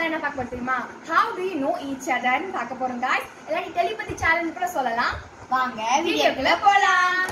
Channel என்ன பார்க்க போறோம் தெரியுமா how do you know each other ன்னு பார்க்க போறோம் guys இல்லாட்டி டெலிபதி சேனல் கூட சொல்லலாம் வாங்க வீடியோக்குள்ள போலாம்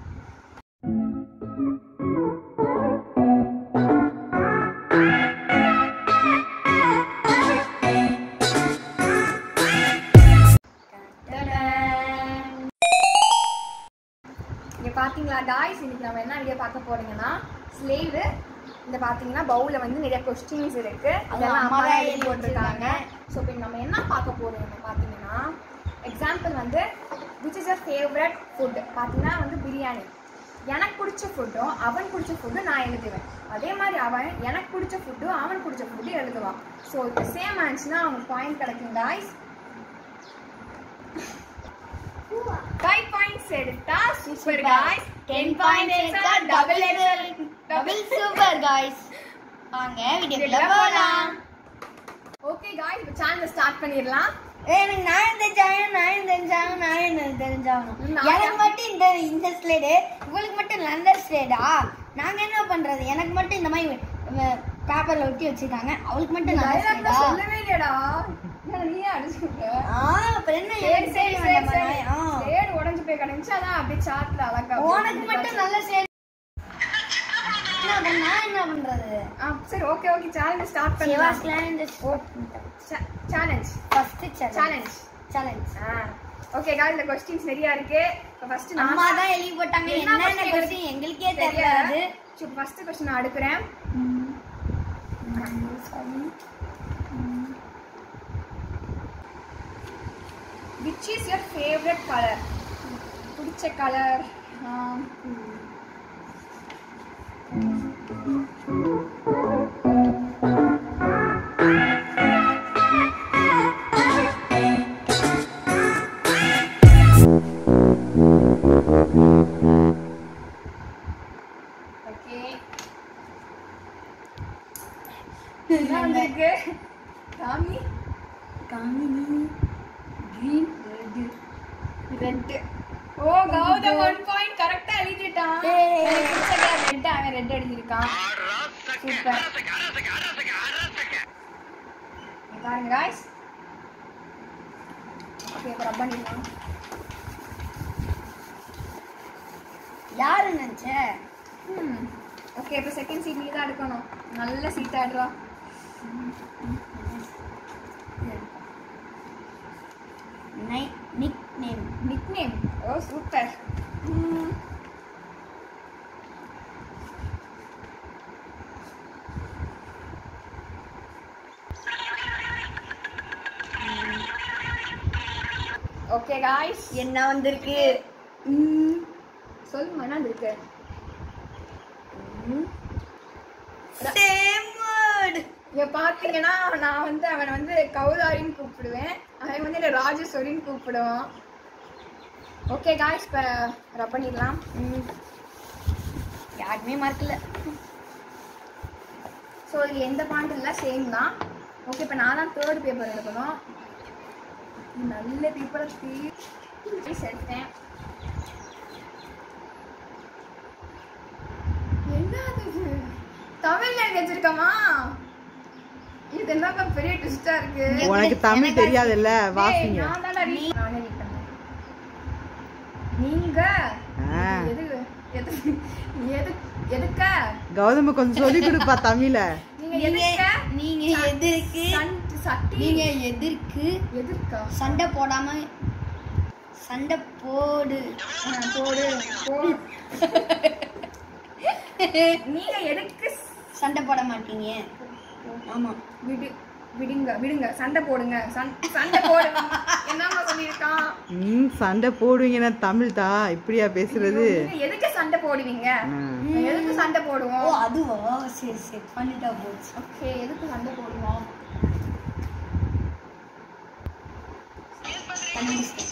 இங்க பாத்தீங்களா guys இன்னைக்கு நம்ம என்ன வீடியோ பார்க்க போறீங்கன்னா ஸ்லேவ் இந்த பாத்தீங்கன்னா பவுல்ல வந்து நிறைய கொஸ்டின்ஸ் இருக்கு அதெல்லாம் அம்மா தான் எழுதி போட்டிருக்காங்க ஸோ இப்போ நம்ம என்ன பார்க்க போறோம் பாத்தீங்கன்னா எக்ஸாம்பிள் வந்து which is a favourite food பாத்தீங்கன்னா வந்து பிரியாணி எனக்கு பிடிச்ச ஃபுட்டும் அவன் பிடிச்ச ஃபுட்டும் நான் எழுதுவேன் அதே மாதிரி அவன் எனக்கு பிடிச்ச ஃபுட்டும் அவன் பிடிச்ச ஃபுட்டும் எழுதுவான் ஸோ இப்போ சேம் ஆச்சுன்னா அவனுக்கு பாயிண்ட் கிடைக்கும் guys ஃபைவ் பாயிண்ட்ஸ் எடுத்தா சூப்பர் guys டென் பாயிண்ட்ஸ் எடுத்தா டபுள் டபுள் சூப்பர் காய்ஸ் வாங்க வீடியோக்குள்ள வீடியோக்குள்ள போலாம் ஓகே காய்ஸ் இப்போ சேனல் ஸ்டார்ட் பண்ணிடலாம் எனக்கு நான் தெரிஞ்சாகணும் நான் தெரிஞ்சாகணும் நான் என்ன தெரிஞ்சாகணும் நான் எனக்கு மட்டும் இந்த இந்த ஸ்லேடு உங்களுக்கு மட்டும் லண்டர் ஸ்லேடா நாங்க என்ன பண்றது எனக்கு மட்டும் இந்த மாதிரி பேப்பர்ல ஒட்டி வச்சிருக்காங்க அவளுக்கு மட்டும் லண்டர் டைலாக் ஸ்லேடா சொல்லவே இல்லையடா என்ன நீயே அடிச்சுட்ட ஆ அப்புறம் என்ன சரி எனக்கு சரி சரி சரி வேண்டாமா? சரி ஆ. ஸ்லேட் உடைஞ்சு போய் கிடந்துச்சு அதான் அப்படியே சாட்ல அழகா உனக்கு மட்டும் நல்ல ஸ்லேடு என்ன பண்ண நான் என்ன பண்றது ஆ சரி okay okay challenge start Siva பண்ணலாம் ஸ்லேண்ட் challenge first challenge challenge challenge ஆ ஓகே காய்ஸ் இந்த கொஸ்டின்ஸ் நிறைய இருக்கு இப்போ ஃபர்ஸ்ட் நான் அம்மா தான் எழுதி போட்டாங்க என்ன என்னென்ன question கொஸ்டின் எங்களுக்கே தெரியல தெரியாது சரி ஃபர்ஸ்ட் கொஸ்டின் நான் அடுக்குறேன் which is your favourite colour பிடிச்ச கலர் ஓகே என்ன வந்திருக்கு காமி Kamini green red oh Gautham one point கரெக்டா எழுதிட்டான் ஏய். எனக்கு பிடிச்ச கலர் ரெட் அவன் ரெட் எழுதியிருக்கான் சூப்பர் பாருங்க காய்ஸ் ஓகே இப்போ ரப் பண்ணிடலாம் யாரு நினைச்ச ம் ஓகே இப்போ செகண்ட் சீட் நீ தான் எடுக்கணும் நல்ல சீட் ஆடுறா nickname nickname oh super okay guys என்ன வந்திருக்கு சொல்லுங்க என்ன இருக்கு சேம் வேர்ட் இங்க பாத்தீங்கன்னா நான் வந்து அவனை வந்து கௌதாரின்னு கூப்பிடுவேன் அவன் வந்து என்ன ராஜேஸ்வரின்னு கூப்பிடுவான் ஓகே காய்ஸ் இப்போ ரப் பண்ணிடலாம் யாருமே மறக்கல ஸோ இது எந்த பாயிண்ட் இல்லை சேம் தான் ஓகே இப்போ நான் தான் தேர்ட் பேப்பர் எடுக்கணும் நல்ல பேப்பரை தீ எடுத்தேன் என்ன அது இது? தமிழ்ல எழுதி வச்சிருக்கமா இது என்னப்பா பெரிய ட்விஸ்டா இருக்கு உனக்கு தமிழ் தெரியாதுல்ல டேய், வாசிங்க நான் தான்டா read- நானே read பண்றேன். நீங்க ஆ. எது எது எது எதுக்க கௌதம கொஞ்சம் சொல்லி கொடுப்பா தமிழ நீங்க நீங்க எதுக்க நீங்க எதிர்க்கு சன்- சட்டி நீங்க எதிர்க்கு எதிர்க்கா சண்டை போடாம சண்டை போடு ஆ, போடு போ நீங்க எதுக்கு சண்டை போட மாட்டீங்க ஆமா விடு விடுங்க விடுங்க சண்டை போடுங்க சண்- சண்டை போடுங்க என்னம்மா சொல்லியிருக்கான் ம் சண்டை போடுவீங்கன்னா தமிழ் தா இப்படியா பேசுறது நீங்க எதுக்கு சண்டை போடுவீங்க ஆ. எதுக்கு சண்டை ஓ போடுவோம் அதுவா சரி சரி பண்ணிட்டா போச்சு ஓகே எதுக்கு சண்டை போடுவோம் கண்டுபிடிச்சிட்டேன்.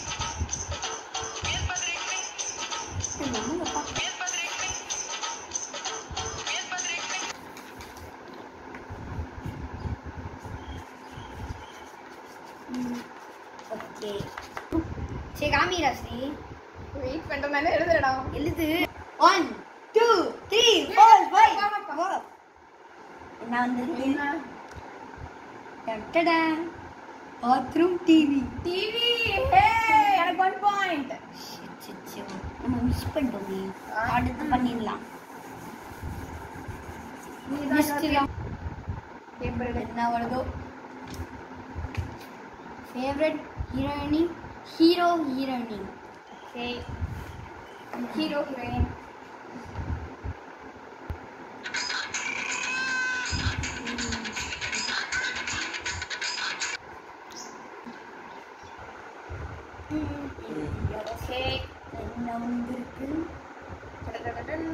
ம், ஓகே சரி காமிடா ஸ்ரீ வெயிட் பண்றதுனால எழுதுறடா எழுது one two three four five வா, வா, வா. என்ன வந்திருக்கு என்ன பாத்ரூம் டிவி டிவி ஹே எனக்கு ஒன் பாயிண்ட் நம்ம மிஸ் பண்ணிட்டோமே அடுத்து பண்ணிடலாம் நெக்ஸ்ட் பேப்பர் எடு என்ன வருதோ ஃபேவரட் ஹீரோயினி ஹீரோ ஹீரோயினி ஓகே ஹீரோ ஹீரோயின் ஓகே என்ன வந்திருக்கு டடடடடன்.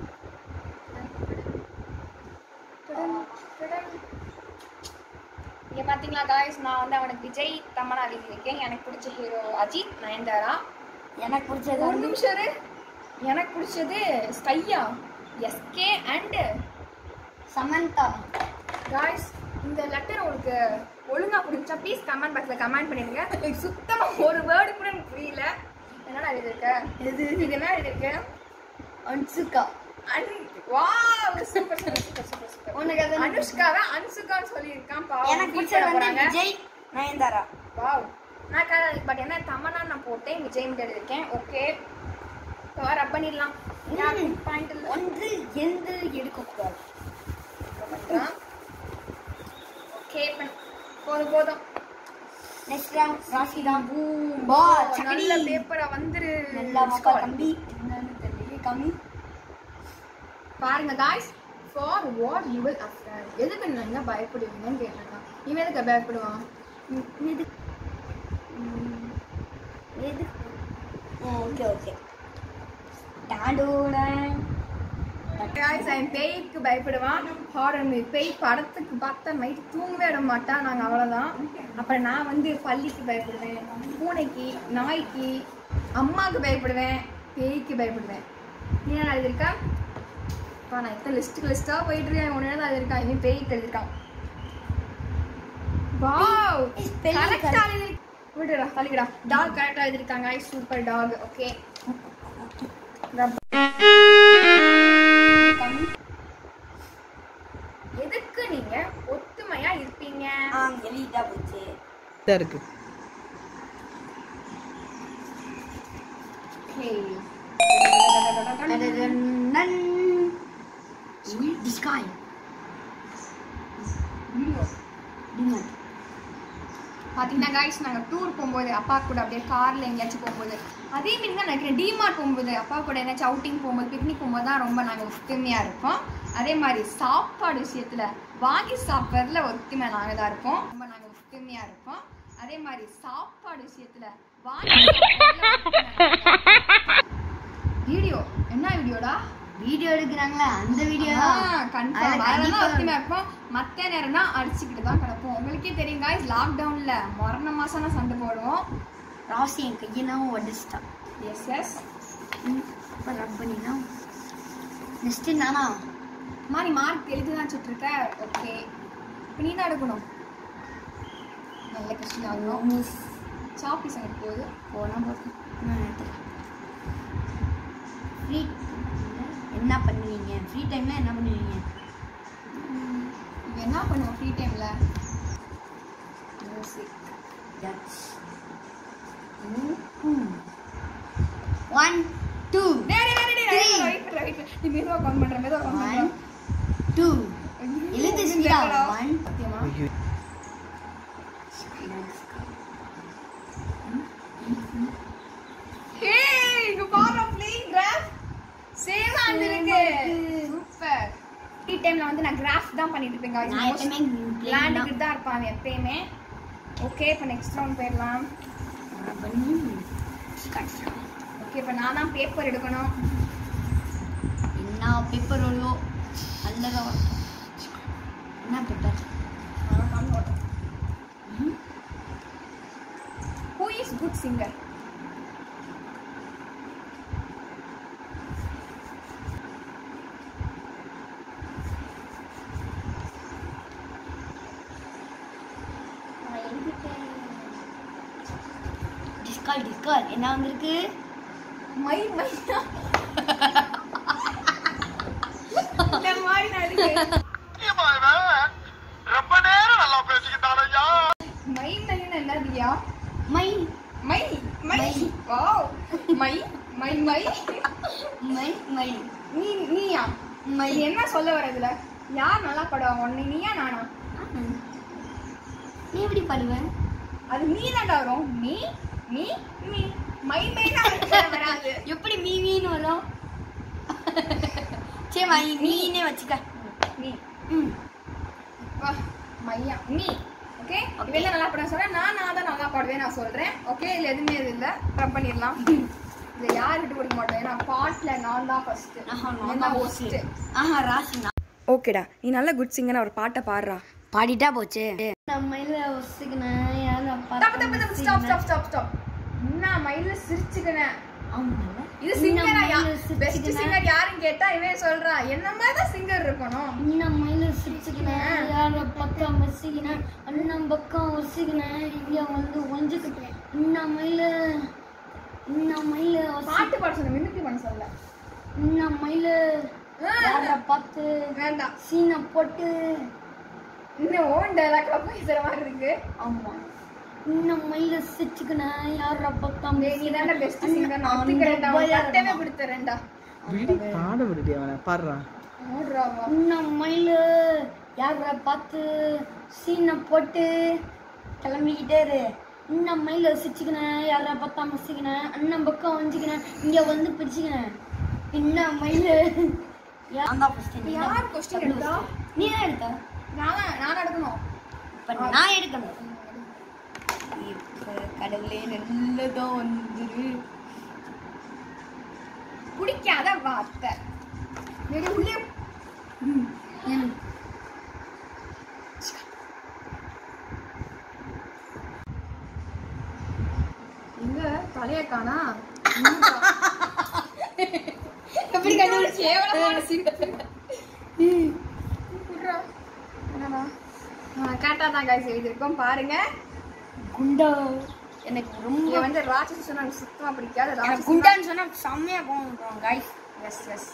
டடன், டடன். இங்க பாத்தீங்களா காய்ஸ் நான் வந்து அவனுக்கு விஜய் தமனா எழுதியிருக்கேன் எனக்கு பிடிச்ச ஹீரோ அஜித் நயன்தாரா எனக்கு பிடிச்சது ஒரு வந்து நிமிஷம் இரு. எனக்கு பிடிச்சது ஸ்கையா எஸ்கே அண்ட் சமந்தா காய்ஸ் இந்த லெட்டர் உங்களுக்கு ஒழுங்கா புரிஞ்சா ப்ளீஸ் கமெண்ட் பாக்ஸ்ல கமெண்ட் பண்ணிடுங்க எனக்கு சுத்தமா ஒரு வேர்டு கூட எனக்கு புரியல என்னடா எழுதிருக்க எது இது என்ன எழுதிருக்கு Anushka wow super super super super super உனக்கு அது அனுஷ்காவை அன்சுகான்னு சொல்லியிருக்கான் பாவம் எனக்கு feel பிடிச்சது பண்ண வந்து போறாங்க. விஜய் நயன்தாரா வாவ் நான் பட் என்ன தமன்னா நான் போட்டேன் விஜய் மட்டும் எழுதிருக்கேன் ஓகே ரப் பண்ணிடலாம் ம். பாயிண்ட் இல்லை ஒன்று எந்த எடுக்கக்கூடாது ஓகே போதும் போதும் நெக்ஸ்ட் ரவுண்ட் ராசிதா Boom. பா Oh, சக்கடி நல்ல பேப்பரா வந்துரு நல்லா மக்கா கம்பி என்னன்னு தெரியல கம்மி பாருங்க guys for what you will afraid எதுக்கு நீங்க பயப்படுவீங்கன்னு கேட்டிருக்கான் இவன் எதுக்கு பயப்படுவான் எது எது ஓகே ஓகே டாடோட காய்ஸ் அவன் பேய்க்கு பயப்படுவான் ஹாரர் மூவி பேய் படத்துக்கு பார்த்தா நைட் தூங்கவே விட மாட்டான் நாங்கள் அவ்வளோதான் அப்புறம் நான் வந்து பள்ளிக்கு பயப்படுவேன் பூனைக்கு நாய்க்கு அம்மாவுக்கு பயப்படுவேன் பேய்க்கு பயப்படுவேன் நீ என்ன எழுதியிருக்கா அப்பா நான் எத்தனை லிஸ்ட்டுக்கு லிஸ்ட்டாக போயிட்டு இருக்கேன் ஒன்று தான் எழுதியிருக்கான் இவன் பேய்க்கு எழுதியிருக்கான் வாவ் Is spelling கரெக்டாக எழுதி விடுடா தள்ளிக்கடா டாக் கரெக்டாக எழுதியிருக்காங்க சூப்பர் டாக் ஓகே கம்மி எதுக்கு நீங்க ஒத்துமையா இருப்பீங்க ஆ எழுதிட்டா போச்சு தான் இருக்கு Okay. நன் Sweet the sky. Demon. பாத்தீங்கன்னா கைஸ் நாங்க டூர் போகும்போது அப்பா கூட அப்படியே கார்ல எங்கேயாச்சும் போகும்போது அதே மாதிரி தான் நினைக்கிறேன் டிமார்ட் போகும்போது அப்பா கூட எங்கேயாச்சும் அவுட்டிங் போகும்போது பிக்னிக் போகும்போது தான் ரொம்ப நாங்க ஒத்துமையா இருப்போம் அதே மாதிரி சாப்பாடு விஷயத்துல வாங்கி சாப்பிட்றதுல ஒத்துமை நாங்க தான் இருப்போம் ரொம்ப நாங்க ஒத்துமையா இருப்போம் அதே மாதிரி சாப்பாடு விஷயத்துல வாங்கி வீடியோ என்ன வீடியோடா வீடியோ எடுக்கிறாங்களா அந்த வீடியோ கன்ஃபார்ம் அதெல்லாம் ஒத்துமையா இருப்போம் மத்த நேரம்னா அடிச்சுக்கிட்டு தான் கிடப்போம் உங்களுக்கே தெரியும் காய்ஸ் லாக்டவுன்ல மரண மாசம் சண்டை போடுவோம் ராசி என் கையெல்லாம் உடச்சிட்டா எஸ் எஸ் இப்போ ரப் பண்ணினா நெக்ஸ்ட் நானா மாதிரி மார்க் எழுதி தான் வச்சுட்ருக்க ஓகே இப்போ நீ தான் எடுக்கணும் நல்ல கொஸ்டின் ஆகணும் சாப்பீஸ் அங்கே போகுது போனால் போதும் ஃப்ரீ என்ன பண்ணுவீங்க ஃப்ரீ டைமில் என்ன பண்ணுவீங்க இப்போ என்ன பண்ணுவோம் ஃப்ரீ டைமில் மியூசிக் ஒன் டூ Three. நீ மெதுவாக கவுண்ட் பண்ணுற மெதுவாக கவுண்ட் ஒன் பண்ணுறேன் டூ எழுத்து ஸ்பீடா ஒன் சத்தியமா ஐயோ ஹே இங்க பாரு ப்ளேயிங் கிராஃப் சேமா இருக்கு சூப்பர் ஃப்ரீ டைம்ல வந்து நான் கிராஃப் தான் பண்ணிட்டு இருப்பேன் guys. நான் எப்பயுமே Most plain விளையாண்டுக்கிட்டு தான் இருப்பாங்க எப்பயுமே ஓகே இப்போ நெக்ஸ்ட் ரவுண்ட் போயிடலாம் பண்ணி ஓகே இப்போ நான் தான் பேப்பர் எடுக்கணும் என்ன பேப்பர் உள்ளோ நல்லதா என்ன paper who is good singer டிஸ்கால் டிஸ்கால் என்ன வந்திருக்கு மை மை இந்த மாதிரி நான் இருக்கேன் ரொம்ப நேரம் நல்லா பேசிக்கிட்டானே மை மை மை நீ நீயா மை இது என்ன சொல்ல வர இதுல யார் நல்லா பாடுவாங்க உன்னை நீயா நானா நீ எப்படி பாடுவ அது நீ தான்டா வரும் நீ நீ நீ மை மை வராது எப்படி மீ மீன்னு வரும் சரி மை மீனே வச்சுக்க நீ ம் வா மையா நீ ஓகே வெளில நல்லா பாட சொல்றேன் நான் நான் தான் நல்லா பாடுவேன் நான் சொல்றேன் ஓகே இதுல எதுவுமே இது இல்ல ட்ரப் பண்ணிடலாம் இதுல யார் விட்டு கொடுக்க மாட்டோம் ஏன்னா பாட்டுல நான் தான் ஃபர்ஸ்ட் ஆஹா, நான் நான் தான் தான் first. ஃபர்ஸ்ட் ஆஹா ராசி ஓகேடா நீ நல்ல குட் சிங்கர் ஒரு பாட்டை பாடுறா பாடிட்டா போச்சு நம்ம இல்ல ஒசிக்கணும் யாரும் தப்பு தப்பு தப்பு ஸ்டாப் ஸ்டாப் ஸ்டாப் ஸ்டாப் என்ன மயில சிரிச்சுக்கினேன் இது சிங்கரா யா பெஸ்ட் சிங்கர் யாருன்னு கேட்டா இவன் சொல்றா என்ன மாதிரி தான் சிங்கர் இருக்கணும் இன்னும் மயில சிரிச்சுக்கினேன் யார பக்கம் வசிக்கினேன் அண்ணன் பக்கம் வசிக்கினேன் இங்க வந்து ஒஞ்சுக்கிட்டேன் இன்னும் மயில இன்னும் மயில பாட்டு பாட சொன்ன மிமிக்ரி பண்ண சொல்ல இன்னும் மயில யார பார்த்து வேண்டாம் சீனை போட்டு இன்னும் ஓன் டைலாக்ல பேசுற மாதிரி இருக்கு ஆமா இன்னும் மயில சிரிச்சுக்கினேன் யார பக்கம் டேய், நீ தானே பெஸ்ட் சிங்கர் நான் ஒத்துக்கிறேன்டா உன் பட்டமே கொடுத்துறேன்டா விடி பாட விடுடி அவனை பாடுறான் ஓடுறாவா இன்னும் மயில யார பார்த்து சீனை போட்டு கிளம்பிக்கிட்டே இரு இன்னும் மயில வசிச்சுக்கினேன் யார பார்த்தா மசிக்கினேன் அண்ணன் பக்கம் வஞ்சிக்கினேன் இங்க வந்து பிடிச்சிக்கினேன் இன்னும் மயில யார் கொஸ்டின் எடுத்தா நீ தான் எடுத்த நான் நான் எடுக்கணும் இப்ப நான் எடுக்கணும் இப்ப கடவுளே நல்லதான் வந்துரு பிடிக்காத வார்த்தை டேய், உள்ளே எங்க தலைய காணா எப்படி கண்டுபிடிச்சு கேவலமான சிரிப்பு குட்ரா. என்னடா கரெக்டாக தான் காய்ச்சி எழுதியிருக்கோம் பாருங்க குண்டா எனக்கு ரொம்ப இங்க வந்து ராட்சசி சொன்னா எனக்கு சுத்தமா பிடிக்காது எனக்கு ராட்சசி குண்டான்னு சொன்னா செம்மையா கோவம் காய்ஸ் எஸ் எஸ்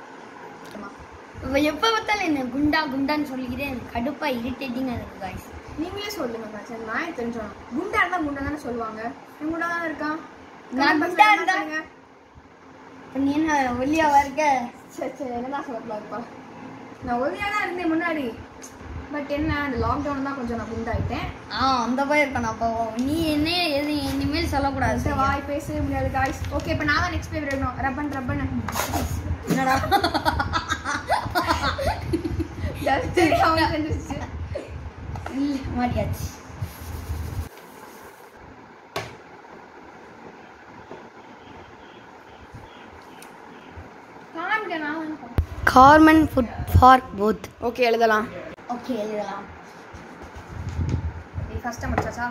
இவ எப்ப பார்த்தாலும் என்ன குண்டா குண்டான்னு சொல்லிக்கிட்டே எனக்கு கடுப்பா இரிட்டேட்டிங்கா இருக்கு காய்ஸ் நீங்களே சொல்லுங்க காய்ச்சல் நான் தெரிஞ்சோம் குண்டா இருந்தா குண்டா தானே சொல்லுவாங்க இவன் குண்டா தானே இருக்கான் நான் குண்டா இருந்தா- இப்ப நீ என்ன ஒல்லியாவா இருக்க சரி சரி என்னதான் சொல்லக்கூடாதுப்பா நான் ஒல்லியா தான் இருந்தேன் முன்னாடி பட் என்ன அந்த லாக்டவுன் தான் கொஞ்சம் நான் குண்டாயிட்டேன் ஆ அந்த மாதிரி இருக்கணும் அப்போ நீ என்ன எது இனிமேல் சொல்லக்கூடாது சரி, வாய் பேசவே முடியாது காய்ஸ் ஓகே இப்போ நான் தான் நெக்ஸ்ட் பேர் எடுக்கணும் ரப்பன் ரப்பன் என்னடா ஜஸ்ட் அவங்க செஞ்சிருச்சு இல்ல மாட்டியாச்சு காமிக்க நான் common food for both okay எழுதலாம் ஓகே எழுதலாம் நீ கஷ்டம் முடிச்சாச்சா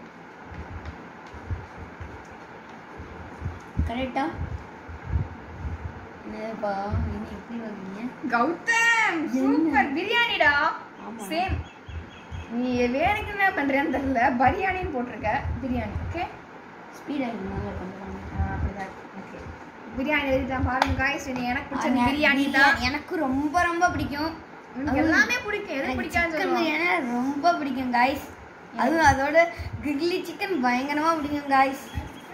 கரெக்டா என்னப்பா என்ன எப்படி வந்தீங்க கௌதம் சூப்பர் பிரியாணிடா ஆமா. சேம் நீ வேலைக்கு என்ன பண்றியான்னு தெரியல பிரியாணின்னு போட்டிருக்க பிரியாணி ஓகே ஸ்பீடாக இருந்தாங்க பண்ணுறாங்க அப்படிதான் ஓகே பிரியாணி எழுதிட்டான் பாருங்க காய்ஸ் நீ எனக்கு பிடிச்சது பிரியாணி தான் பிரியாணி எனக்கு ரொம்ப ரொம்ப பிடிக்கும் உனக்கு எல்லாமே பிடிக்கும் எது பிடிக்காது சிக்கன் பிரியாணி ரொம்ப பிடிக்கும் காய்ஸ் அதுவும் அதோட கிரில்லி சிக்கன் பயங்கரமா பிடிக்கும் காய்ஸ்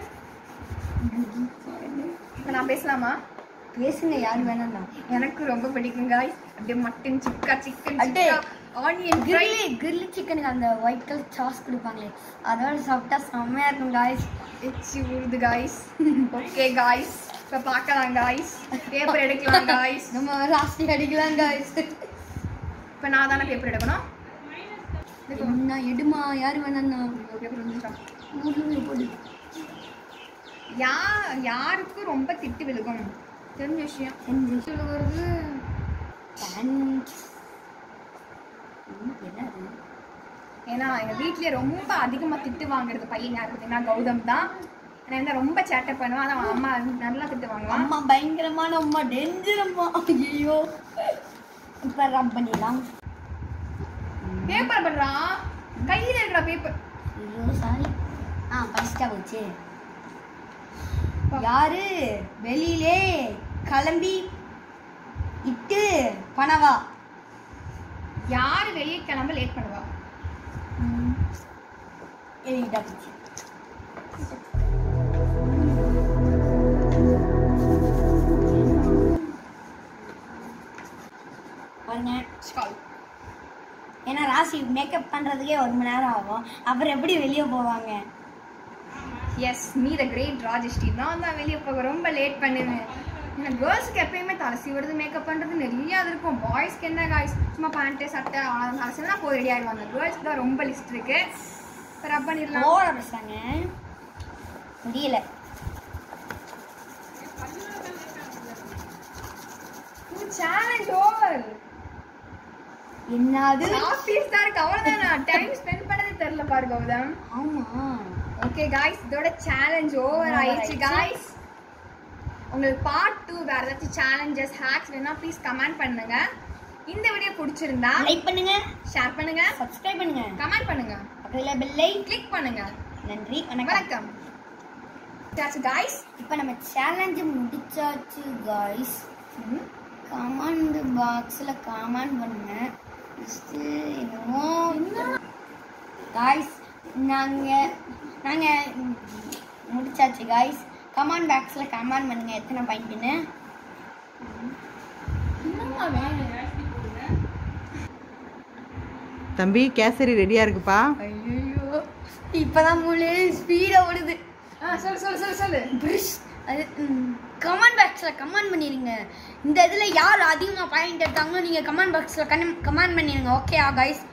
இப்போ நான் பேசலாமா பேசுங்க யார் வேணாம்னா எனக்கு ரொம்ப பிடிக்கும் காய்ஸ் அப்படியே மட்டன் சுக்கா சிக்கன் அடே. ஆனியன் கிரில்லி கிரில்லி சிக்கனுக்கு அந்த ஒயிட் கலர் சாஸ் கொடுப்பாங்களே அதோட சாப்பிட்டா செம்மையா இருக்கும் காய்ஸ் எச்சி ஊறுது காய்ஸ் ஓகே காய்ஸ் இப்போ பார்க்கலாம் காய்ஸ் பேப்பர் எடுக்கலாம் காய்ஸ் நம்ம ராசி அடிக்கலாம் காய்ஸ் இப்போ நான் தானே பேப்பர் எடுக்கணும் என்ன எடுமா யார் வேணாம்னா பேப்பர் வந்துட்டோம் ஊர்ல போடு யா யாருக்கு ரொம்ப திட்டு விழுகும் தெரிஞ்ச விஷயம் செஞ்சு விழுகிறது பேண்ட் என்னது ஏன்னா எங்க வீட்லயே ரொம்ப அதிகமா திட்டு வாங்குறது பையன் யார் பார்த்தீங்கன்னா கௌதம் தான் நான் வந்து ரொம்ப சேட்டை பண்ணுவேன் அதான் அவன் அம்மா நல்லா திட்டு வாங்குவான் அம்மா பயங்கரமான அம்மா டெஞ்சர் அம்மா ஐயோ இப்ப ரப் பண்ணிடலாம் பேப்பர் பண்றான் கையில இருக்கிற பேப்பர் ஐயோ சாரி ஆ படிச்சிட்டா போச்சு யாரு வெளியிலே கிளம்பி இட்டு பணவா யாரு வெளியே கிளம்ப லேட் பண்ணுவா எழுதிட்டா போச்சு கால் ஏன்னா ராசி மேக்கப் பண்றதுக்கே ஒரு மணி நேரம் ஆகும் அப்புறம் எப்படி வெளியே போவாங்க yes me the great Rajashree நான் தான் வெளியே போக ரொம்ப லேட் பண்ணுவேன் ஏன்னா கேர்ள்ஸ்க்கு எப்பயுமே தலை சீவுறது மேக்கப் பண்ணுறது நிறைய அது இருக்கும் பாய்ஸ்க்கு என்ன காய்ஸ் சும்மா பேண்ட்டு சட்டை அவ்வளோ தலை சீவினா போய் ரெடி ஆயிடுவாங்க கேர்ள்ஸ்க்கு தான் ரொம்ப லிஸ்ட் இருக்கு ரப் பண்ணிடலாம் ஓட பேசுறாங்க முடியல சேலஞ்ச் ஓவர் என்னது ஆஃபீஸ் தான் இருக்கு அவ்வளோதான் டைம் ஸ்பெண்ட் பண்ணதே தெரியல பாரு கௌதம் ஆமா ஓகே காய்ஸ் இதோட சேலஞ்ச் ஓவர் Over ஆயிடுச்சு ஆயிடுச்சு. காய்ஸ் உங்களுக்கு பார்ட் டூ வேற ஏதாச்சும் சேலஞ்சஸ் ஹேக்ஸ் வேணா ப்ளீஸ் கமெண்ட் பண்ணுங்க இந்த வீடியோ பிடிச்சிருந்தா லைக் பண்ணுங்க ஷேர் பண்ணுங்க சப்ஸ்கிரைப் பண்ணுங்க கமெண்ட் பண்ணுங்க பக்கத்துல பெல்லை கிளிக் பண்ணுங்க நன்றி வணக்கம் வணக்கம் காய்ஸ் இப்போ நம்ம சேலஞ்ச் முடிச்சாச்சு காய்ஸ் கமெண்ட் பாக்ஸில் கமெண்ட் பண்ணுங்க நெக்ஸ்ட்டு என்னமோ காய்ஸ் நாங்கள் நாங்கள் முடிச்சாச்சு காய்ஸ் கமெண்ட் பாக்ஸில் கமெண்ட் பண்ணுங்க எத்தனை பாயிண்ட்டுன்னு தம்பி கேசரி ரெடியா இருக்குப்பா ஐயோ இப்போதான் மூணு ஸ்பீடாக ஓடுது ஆ சொல்லு சொல்லு சொல்லு சொல்லு பிரிஷ் அது கமெண்ட் பாக்ஸில் கமெண்ட் பண்ணிடுங்க இந்த இதில் யார் அதிகமாக பாயிண்ட் எடுத்தாங்களோ நீங்கள் கமெண்ட் பாக்ஸில் கமெண்ட் பண்ணிடுங்க ஓகே கைஸ்